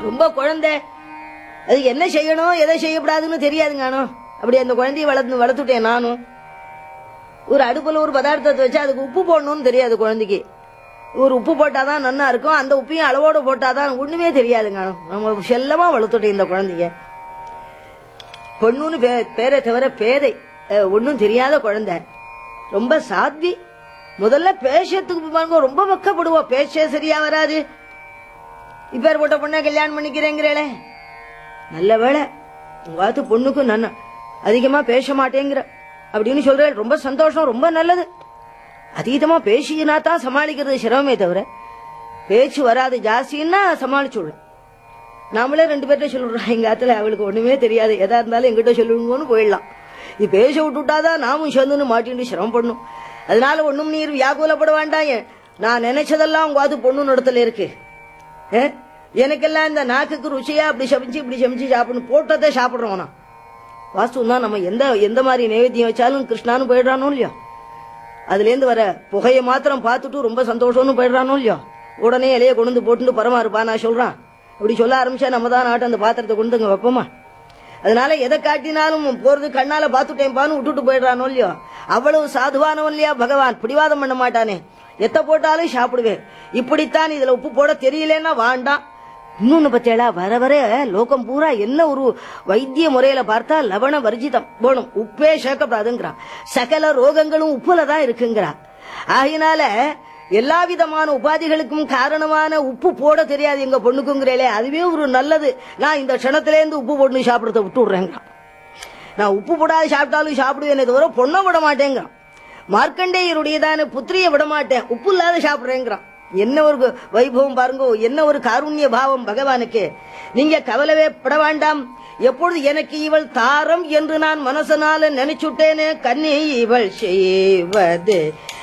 ரொம்ப குழந்தை அது என்ன செய்யணும் எதை செய்யக்கூடாதுன்னு தெரியாதுங்க நானும் அப்படி அந்த குழந்தைய வளர்த்து வளர்த்துட்டேன் நானும் ஒரு அடுப்புல ஒரு பதார்த்தத்தை வச்சு அதுக்கு உப்பு போடணும்னு தெரியாது குழந்தைக்கு ஒரு உப்பு போட்டாதான் நன்னா இருக்கும் அந்த உப்பையும் அளவோட போட்டாதான் ஒண்ணுமே தெரியாதுங்க நம்ம செல்லமா வளர்த்துட்டேன் இந்த குழந்தைய பொண்ணுன்னு பே- பேரை தவிர பேதை அஹ், ஒண்ணும் தெரியாத குழந்தை ரொம்ப சாத்வி முதல்ல பேசத்துக்கு பாருங்க ரொம்ப வெக்கப்படுவா பேச சரியா வராது இப்பேற்பட்ட பொண்ணை கல்யாணம் பண்ணிக்கிறேங்கிறேளே நல்ல வேளை உங்காத்து பொண்ணுக்கு நன்ன அதிகமா பேச மாட்டேங்கிற அப்படின்னு சொல்றேன் ரொம்ப சந்தோஷம் ரொம்ப நல்லது அதீதமா பேசினா தான் சமாளிக்கிறது சிரமமே தவிர பேச்சு வராது ஜாஸ்தின்னா சமாளிச்சுடலாம் நாமளே ரெண்டு பேர்ட்ட சொல்லிடுறோம் எங்க ஆத்துல அவளுக்கு ஒண்ணுமே தெரியாது எதா இருந்தாலும் எங்கிட்ட சொல்லுங்கன்னு போயிடலாம் இது பேச விட்டுட்டாதான் நாமும் சேர்ந்துன்னு மாட்டின்னு சிரமப்படணும் அதனால ஒண்ணும் நீர் வியாகுலப்பட வேண்டாம் நான் நினைச்சதெல்லாம் உங்க அது பொண்ணு நடத்தல இருக்கு ஏ? எனக்கெல்லாம் இந்த நாக்குக்கு ருச்சியா அப்படி சமைச்சு இப்படி சமைச்சு சாப்பிடணும் போட்டதை சாப்பிடுறோம் நான் வாஸ்து தான் நம்ம எந்த எந்த மாதிரி நைவேத்தியம் வச்சாலும் கிருஷ்ணான்னு போயிடுறானோ இல்லையோ அதுல இருந்து வர புகையை மாத்திரம் பார்த்துட்டு ரொம்ப சந்தோஷம்னு போயிடுறானோ இல்லையோ உடனே இலைய கொண்டு வந்து போட்டுட்டு பரமா இருப்பா நான் சொல்றான் அப்படி சொல்ல ஆரம்பிச்சா நம்ம தான் நாட்டு அந்த பாத்திரத்தை கொண்டு வந்து இங்க வைப்போமா அதனால எதை காட்டினாலும் போறது கண்ணால பாத்துட்டேன்பான்னு விட்டுட்டு போயிடுறானோ இல்லையோ அவ்வளவு சாதுவானவன் இல்லையா பகவான் பிடிவாதம் பண்ண மாட்டானே எத்த போட்டாலும் சாப்பிடுவேன் இப்படித்தான் இதுல உப்பு போட தெரியலன்னா வேண்டாம் இன்னொன்னு பத்தியாளா வர வர லோகம் பூரா என்ன ஒரு வைத்திய முறையில பார்த்தா லவண வர்ஜிதம் போணும் உப்பே சேர்க்கப்படாதுங்கிறான் சகல ரோகங்களும் உப்புல தான் இருக்குங்கிறா ஆகினால எல்லா விதமான உபாதிகளுக்கும் காரணமான உப்பு போட தெரியாது எங்க பொண்ணுக்குங்கிறேளே அதுவே ஒரு நல்லது நான் இந்த க்ஷணத்துல இருந்து உப்பு போட்டு சாப்பிடறத விட்டு விடுறேங்கிறான் நான் உப்பு போடாது சாப்பிட்டாலும் சாப்பிடுவேனே தவிர பொண்ணை விட மாட்டேங்கிறான் மார்க்கண்டேயருடையதான புத்திரியை விட மாட்டேன் உப்பு இல்லாத சாப்பிடுறேங்கிறான் என்ன ஒரு வைபவம் பாருங்க என்ன ஒரு காருண்ய பாவம் பகவானுக்கு நீங்க கவலவே பட வேண்டாம் எப்பொழுது எனக்கு இவள் தாரம் என்று நான் மனசனால நினைச்சுட்டேனே கண்ணி இவள் செய்வது